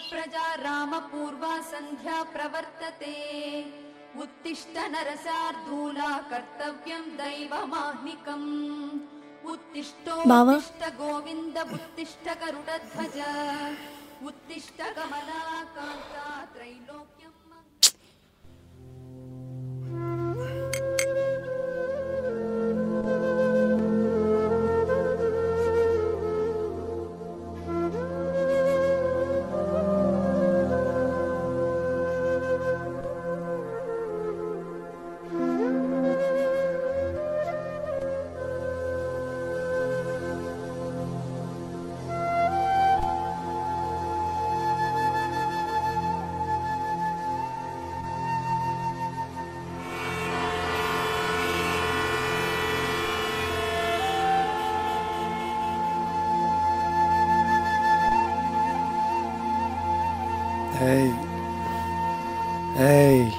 प्रजा रामपूर्वा सन्ध्या प्रवर्तते उत्तिष्ठ नरसार्धूला कर्तव्यं दैवमाह्निकम् బావా. उत्तिष्ठोत्तिष्ठ गोविन्द उत्तिष्ठ गरुडध्वज उत्तिष्ठ कमलाकान्ता त्रैलोक्यम् Hey. Hey.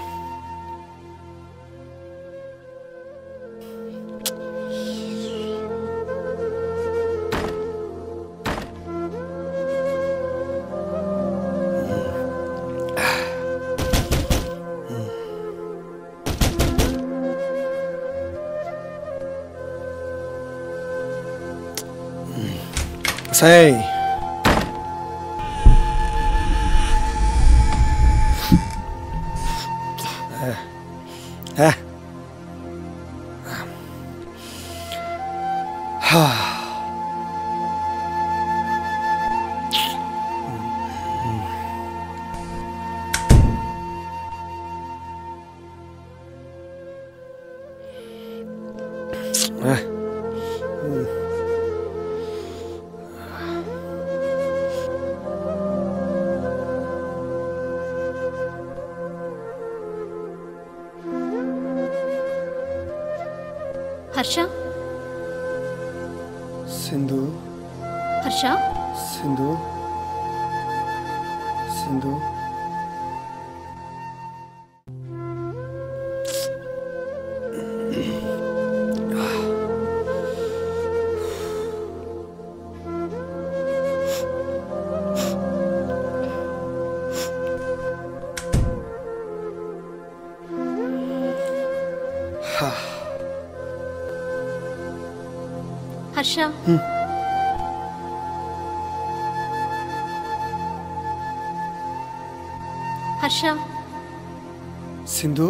Say. Eh. Eh. Harsha Sindhu Harsha Sindhu Sindhu Harsha Harsha Sindhu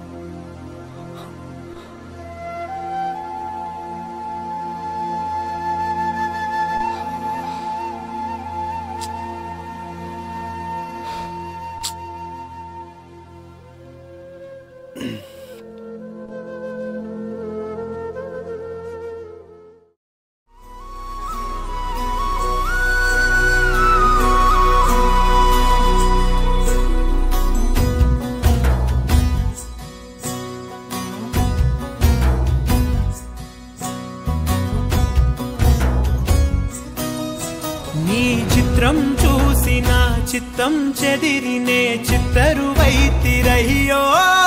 నీ చిత్రం చూసి నా చిత్తం చెదిరినే చిత్తరు వైతిరయ్యో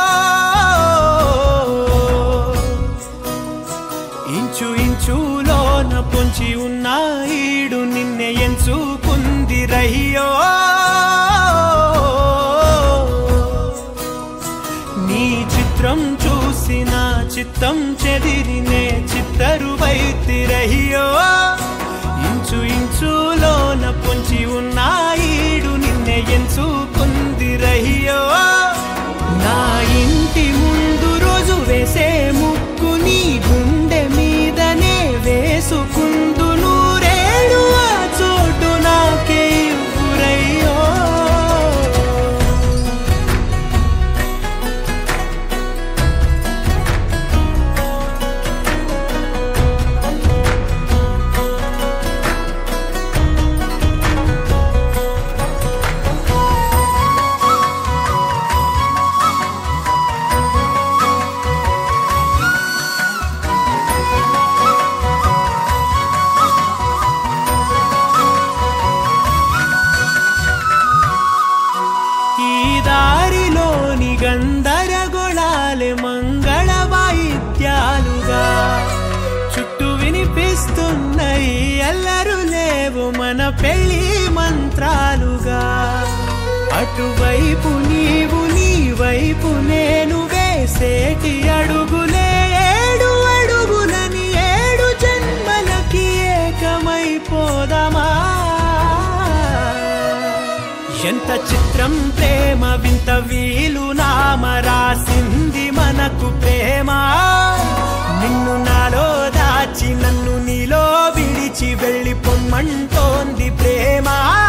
ఇంచు ఇంచులోన పొంచి ఉన్న ఈడు నిన్నే ఎంచుకుంది రయ్యో నీ చిత్రం చూసి నా చిత్తం చెదిరినే చిత్తరు వైతిరయ్యో ఇంచు ఇంచులోన పొంచి ఉన్న ఈడు నిన్నే ఎంచుకుంది రయ్యో నా ఇంటి ముందు రోజు వేసే ముక్కు నీ గుండె మీదనే వేసుకుందు నూరేడు ఆ చోటు నాకే ఇవ్వురయ్యో ఈ దారిలోని గందరగోళాలే మంగళ వాయిద్యాలుగా చుట్టూ వినిపిస్తున్నాయి ఎల్లరు లేవు మన పెళ్లి మంత్రాలుగా అటువైపు నీవు నీ వైపు నేను వేసేటి అడుగులే ఏడు అడుగులని ఏడు జన్మలకి ఏకమైపోదమా ఎంత చిత్రం ప్రేమ వింత వీలు నామ రాసింది మనకు ప్రేమ నిన్ను నాలో దాచి నన్ను నీలో విడిచి వెళ్ళి పొమ్మంటోంది ప్రేమ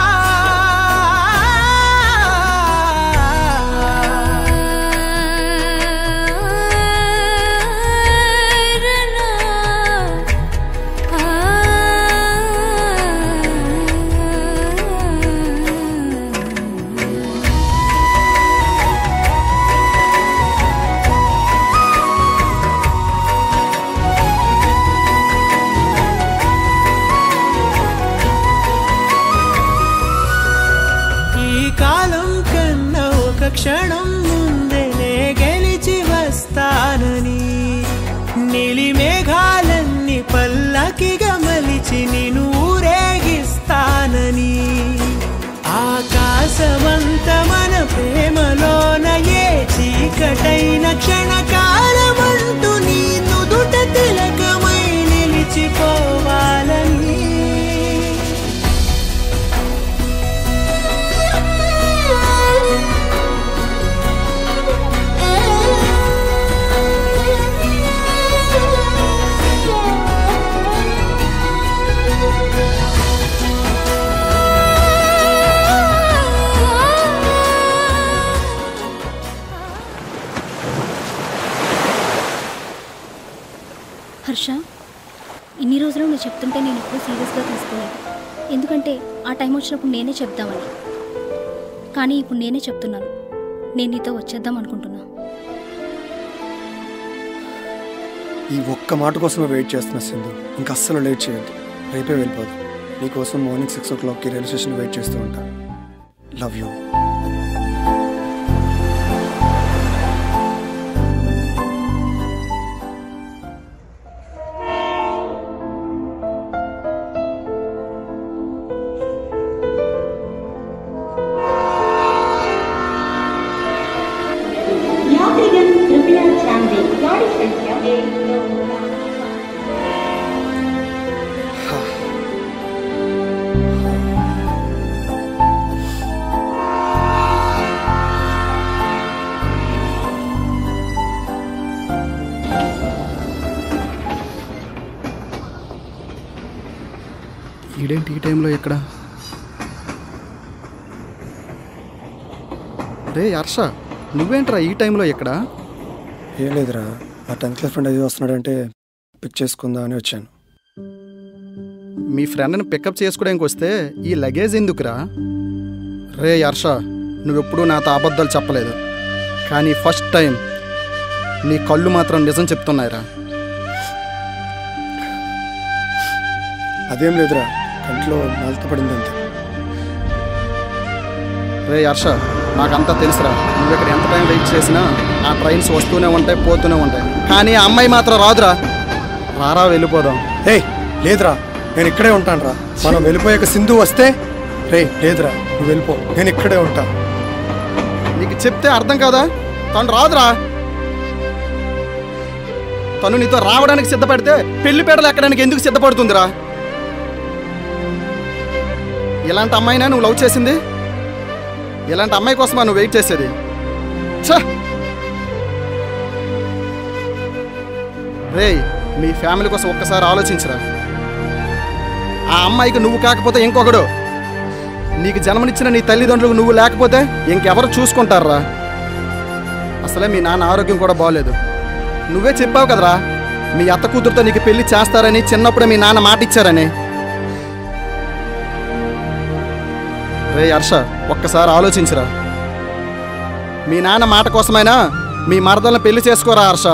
ఈ కాలం కన్నా ఒక క్షణం ముందేనే గెలిచి వస్తానని నీలి మేఘాలన్నీ పల్లకిగా మలిచి నిన్ను ఊరేగిస్తానని ఆకాశమంత మన ప్రేమలోన ఏ చీకటైన క్షణకాలమంటూ నీ నుదుట తిలకమై నిలిచిపోవాలని హర్ష ఇన్ని రోజులు నువ్వు చెప్తుంటే నేను ఎప్పుడూ సీరియస్గా తీసుకోలేదు ఎందుకంటే ఆ టైం వచ్చినప్పుడు నేనే చెప్దామని కానీ ఇప్పుడు నేనే చెప్తున్నాను నేను నీతో వచ్చేద్దాం అనుకుంటున్నా ఈ ఒక్క మాట కోసమే వెయిట్ చేస్తున్నా సింధు ఇంకా అస్సలు లేట్ చేయొద్దు రేపే వెళ్ళిపోదు నీకోసం మార్నింగ్ సిక్స్ ఓ క్లాక్కి రైల్వే స్టేషన్ వెయిట్ చేస్తూ ఉంటా లవ్ యూ यात्रिगण कृपया ध्यान दें गाड़ी संख्या एक दो ఈడేంటి ఈ టైంలో ఎక్కడ రే హర్ష నువ్వేంట్రా ఈ టైంలో ఎక్కడ ఏం లేదురా ఆ టెన్త్ క్లాస్ ఫ్రెండ్ అది వస్తున్నాడంటే పిక్ చేసుకుందా అని వచ్చాను మీ ఫ్రెండ్ని పికప్ చేసుకోవడానికి వస్తే ఈ లగేజ్ ఎందుకురా రే హర్ష నువ్వెప్పుడూ నాతో అబద్ధాలు చెప్పలేదు కానీ ఫస్ట్ టైం నీ కళ్ళు మాత్రం నిజం చెప్తున్నాయిరా అదేం లేదురా కంట్లో నాలుత పడింది అంతే రే హర్ష నాకంతా తెలుసురా నువ్వు ఇక్కడ ఎంత టైం వెయిట్ చేసినా ఆ ట్రైన్స్ వస్తూనే ఉంటాయి పోతూనే ఉంటాయి కానీ ఆ అమ్మాయి మాత్రం రాదురా రారా వెళ్ళిపోదాం ఏయ్ లేదురా నేను ఇక్కడే ఉంటాను రా మనం వెళ్ళిపోయాక సింధు వస్తే రే లేదురా నువ్వు వెళ్ళిపో నేను ఇక్కడే ఉంటా నీకు చెప్తే అర్థం కాదా తను రాదురా తను నీతో రావడానికి సిద్ధపడితే పెళ్లి పీటలు ఎక్కడానికి ఎందుకు సిద్ధపడుతుందిరా ఇలాంటి అమ్మాయినా నువ్వు లవ్ చేసింది ఇలాంటి అమ్మాయి కోసమా నువ్వు వెయిట్ చేసేది ఛ! రేయ్ మీ ఫ్యామిలీ కోసం ఒక్కసారి ఆలోచించరా ఆ అమ్మాయికి నువ్వు కాకపోతే ఇంకొకడు నీకు జన్మనిచ్చిన నీ తల్లిదండ్రులకు నువ్వు లేకపోతే ఇంకెవరు చూసుకుంటారా అసలే మీ నాన్న ఆరోగ్యం కూడా బాగోలేదు నువ్వే చెప్పావు కదరా మీ అత్త కూతురుతో నీకు పెళ్లి చేస్తారని చిన్నప్పుడే మీ నాన్న మాట ఇచ్చారని రే హర్ష ఒక్కసారి ఆలోచించరా మీ నాన్న మాట కోసమైనా మీ మరదలను పెళ్లి చేసుకోరా హర్ష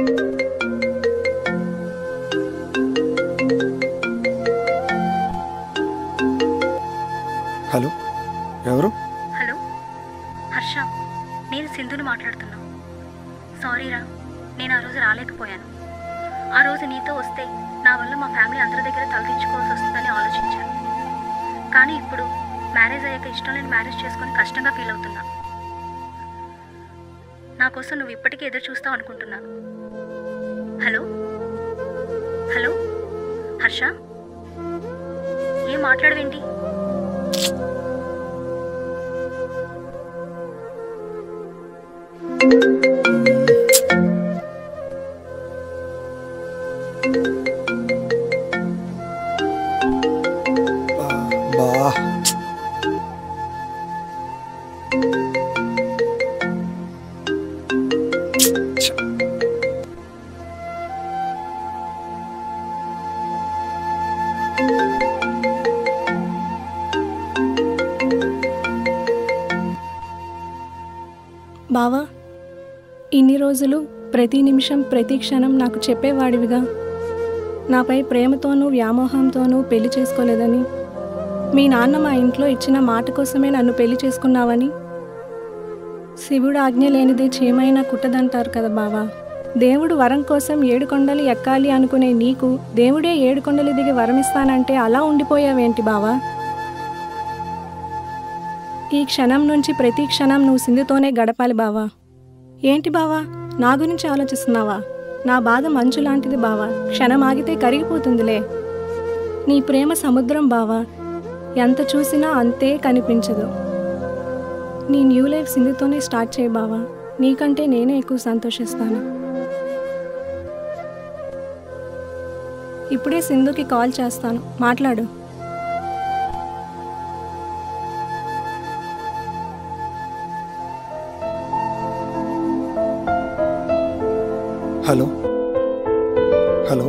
హలో ఎవరు హలో హర్ష నేను సింధుని మాట్లాడుతున్నా సారీరా నేను ఆ రోజు రాలేకపోయాను ఆ రోజు నీతో వస్తే నా వల్ల మా ఫ్యామిలీ అందరి దగ్గర తలదించుకోవాల్సి వస్తుందని ఆలోచించాను కానీ ఇప్పుడు మ్యారేజ్ అయ్యాక ఇష్టం లేని మ్యారేజ్ చేసుకొని కష్టంగా ఫీల్ అవుతున్నా నా కోసం నువ్వు ఇప్పటికీ ఎదురు చూస్తావు అనుకుంటున్నాను హలో హలో హర్ష ఏం మాట్లాడవేంటి బా బా ఛ. బావా ఇన్ని రోజులు ప్రతి నిమిషం ప్రతి క్షణం నాకు చెప్పేవాడివిగా నాపై ప్రేమతోనూ వ్యామోహంతోనూ పెళ్లి చేసుకోలేదని మీ నాన్న మా ఇంట్లో ఇచ్చిన మాట కోసమే నన్ను పెళ్లి చేసుకున్నావని శివుడు ఆజ్ఞ లేనిదే చేమైనా కుట్టదంటారు కదా బావా దేవుడు వరం కోసం ఏడు కొండలు ఎక్కాలి అనుకునే నీకు దేవుడే ఏడు కొండలు దిగి వరమిస్తానంటే అలా ఉండిపోయావేంటి బావా ఈ క్షణం నుంచి ప్రతి క్షణం నువ్వు సింధుతోనే గడపాలి బావా ఏంటి బావా నా గురించి ఆలోచిస్తున్నావా నా బాధ మంచు లాంటిది బావా క్షణం ఆగితే కరిగిపోతుందిలే నీ ప్రేమ సముద్రం బావా ఎంత చూసినా అంతే కనిపించదు నీ న్యూ లైఫ్ సింధుతోనే స్టార్ట్ చేయి బావా నీకంటే నేనే ఎక్కువ సంతోషిస్తాను ఇప్పుడే సింధుకి కాల్ చేస్తాను మాట్లాడు హలో హలో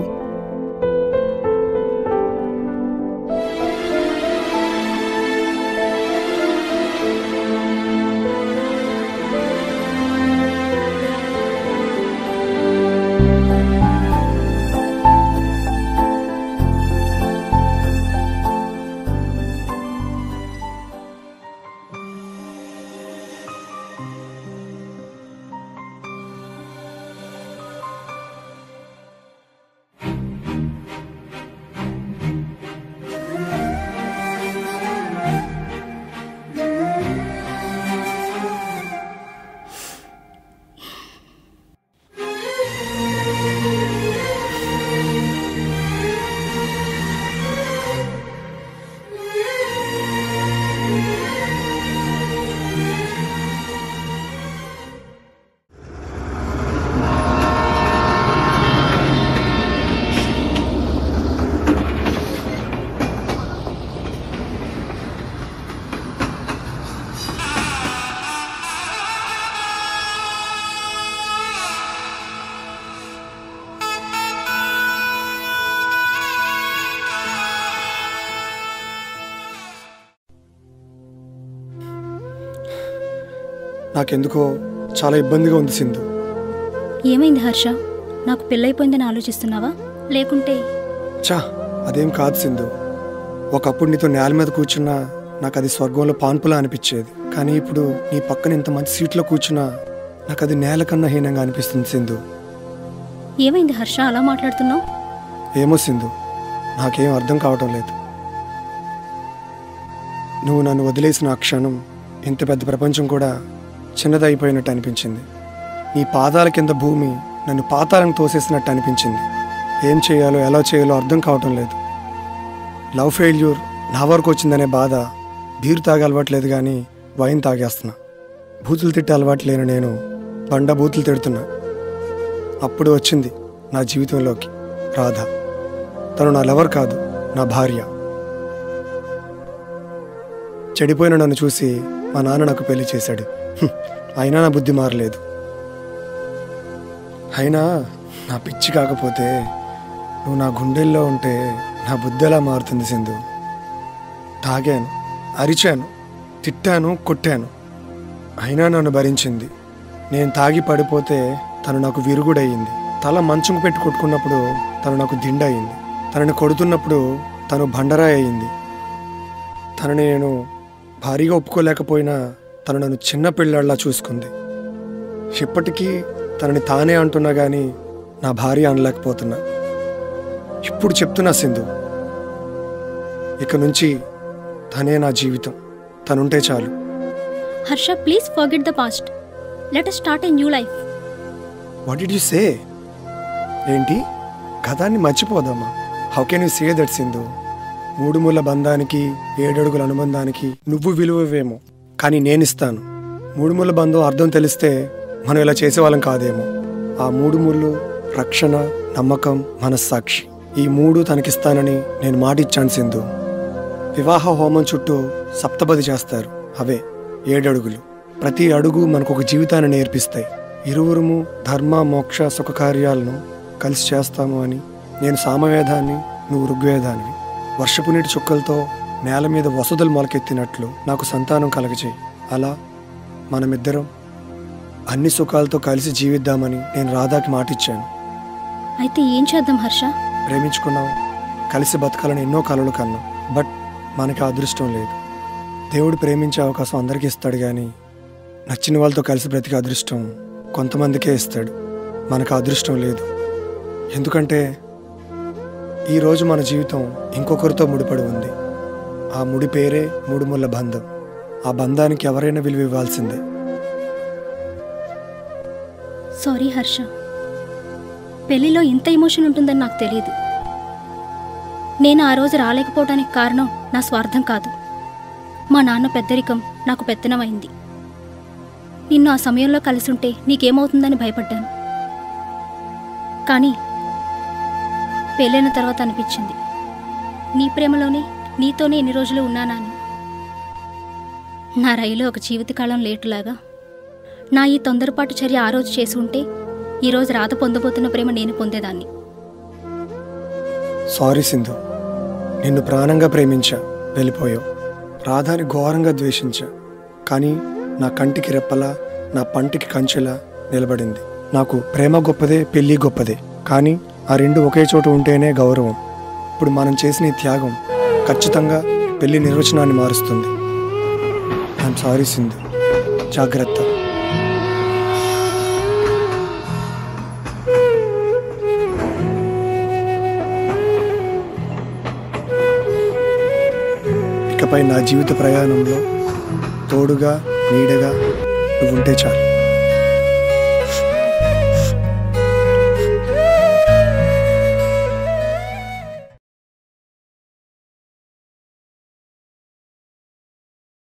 నాకెందుకో చాలా ఇబ్బందిగా ఉంది సింధు ఏమైంది హర్ష నాకు పెళ్ళైపోయిందని ఆలోచిస్తున్నావా లేకుంటే చా అదేం కాదు సింధు ఒకప్పుడు నీతో నేల మీద కూర్చున్నా నాకు అది స్వర్గంలో పాన్పులా అనిపించేది కానీ ఇప్పుడు నీ పక్కన ఇంత మంచి సీట్లో కూర్చున్నా నాకు అది నేల కన్నా హీనంగా అనిపిస్తుంది సింధు ఏమైంది హర్ష అలా మాట్లాడుతున్నావు ఏమో సింధు నాకేం అర్థం కావటం లేదు నువ్వు నన్ను వదిలేసిన ఆ క్షణం ఇంత పెద్ద ప్రపంచం కూడా చిన్నదైపోయినట్టు అనిపించింది నీ పాదాల కింద భూమి నన్ను పాతాలను తోసేసినట్టు అనిపించింది ఏం చేయాలో ఎలా చేయాలో అర్థం కావటం లేదు లవ్ ఫెయిల్యూర్ నా వరకు వచ్చిందనే బాధ బీరు తాగే అలవాట్లేదు కానీ వైన్ తాగేస్తున్నా బూతులు తిట్టే అలవాటు లేని నేను బండ బూతులు తిడుతున్నా అప్పుడు వచ్చింది నా జీవితంలోకి రాధ తను నా లవర్ కాదు నా భార్య చెడిపోయిన నన్ను చూసి మా నాన్న నాకు పెళ్లి చేశాడు హ్మ్. అయినా నా బుద్ధి మారలేదు అయినా నా పిచ్చి కాకపోతే నువ్వు నా గుండెల్లో ఉంటే నా బుద్ధి ఎలా మారుతుంది సింధు తాగాను అరిచాను తిట్టాను కొట్టాను అయినా నన్ను భరించింది నేను తాగి పడిపోతే తను నాకు విరుగుడయ్యింది తల మంచుకు పెట్టి కొట్టుకున్నప్పుడు తను నాకు దిండ అయింది తనని కొడుతున్నప్పుడు తను బండరాయి అయింది తనని నేను భారీగా ఒప్పుకోలేకపోయినా తను నన్ను చిన్న పిల్లాడిలా చూసుకుంది ఇప్పటికీ తనని తానే అంటున్నా కానీ నా భార్య అనలేకపోతున్నా ఇప్పుడు చెప్తున్నా సింధు ఇక నుంచి తనే నా జీవితం తనుంటే చాలు Harsha please forget the past let start a new life what did you say ఏంటి గతాన్ని మర్చిపోదామా how can you say that Sindhu మూడు ముళ్ళ బంధానికి ఏడడుగుల అనుబంధానికి నువ్వు విలువవేమో కానీ నేనిస్తాను మూడు ముళ్ళ బంధం అర్థం తెలిస్తే మనం ఇలా చేసేవాళ్ళం కాదేమో ఆ మూడు ముళ్ళు రక్షణ నమ్మకం మనస్సాక్షి ఈ మూడు తనకిస్తానని నేను మాటిచ్చాను సింధు వివాహ హోమం చుట్టూ సప్తపది చేస్తారు అవే ఏడడుగులు ప్రతి అడుగు మనకు ఒక జీవితాన్ని నేర్పిస్తాయి ఇరువురుము ధర్మ మోక్ష సుఖ కార్యాలను కలిసి చేస్తాము అని నేను సామవేదాన్ని నువ్వు ఋగ్వేదానివి వర్షపు నీటి చుక్కలతో నేల మీద వసతులు మొలకెత్తినట్లు నాకు సంతానం కలగచేయి అలా మనమిద్దరం అన్ని సుఖాలతో కలిసి జీవిద్దామని నేను రాధాకి మాటిచ్చాను అయితే ఏం చేద్దాం హర్ష ప్రేమించుకున్నాం కలిసి బతకాలని ఎన్నో కలలు కన్నాం బట్ మనకి ఆ అదృష్టం లేదు దేవుడు ప్రేమించే అవకాశం అందరికీ ఇస్తాడు కానీ నచ్చిన వాళ్ళతో కలిసి బ్రతికే అదృష్టం కొంతమందికే ఇస్తాడు మనకు ఆ అదృష్టం లేదు ఎందుకంటే ఈరోజు మన జీవితం ఇంకొకరితో ముడిపడి ఉంది ఆ ముడి పేరే మూడుముళ్ళ బంధం ఆ బంధానికి ఎవరైనా విలువ ఇవ్వాల్సిందే సారీ హర్ష పెళ్లిలో ఇంత ఎమోషన్ ఉంటుందని నాకు తెలియదు నేను ఆ రోజు రాలేకపోవడానికి కారణం నా స్వార్థం కాదు మా నాన్న పెద్దరికం నాకు పెత్తనమైంది నిన్ను ఆ సమయంలో కలిసి ఉంటే నీకేమవుతుందని భయపడ్డాను కానీ పెళ్ళైన తర్వాత అనిపించింది నీ ప్రేమలోనే నీతోనే ఎన్ని రోజులు ఉన్నానా అని నా రైలు ఒక జీవితకాలం లేటులాగా నా ఈ తొందరపాటు చర్య ఆ రోజు చేసి ఉంటే ఈరోజు రాత పొందబోతున్న ప్రేమ నేను పొందేదాన్ని సారీ సింధు నిన్ను ప్రాణంగా ప్రేమించా వెళ్ళిపోయావు రాధాని ఘోరంగా ద్వేషించా కానీ నా కంటికి రెప్పలా నా పంటికి కంచెలా నిలబడింది నాకు ప్రేమ గొప్పదే పెళ్ళి గొప్పదే కానీ ఆ రెండు ఒకే చోట ఉంటేనే గౌరవం ఇప్పుడు మనం చేసిన ఈ త్యాగం ఖచ్చితంగా పెళ్లి నిర్వచనాన్ని మారుస్తుంది ఐఎమ్ సారీ సింధు జాగ్రత్త ఇకపై నా జీవిత ప్రయాణంలో తోడుగా నీడగా నువ్వుంటే చాలు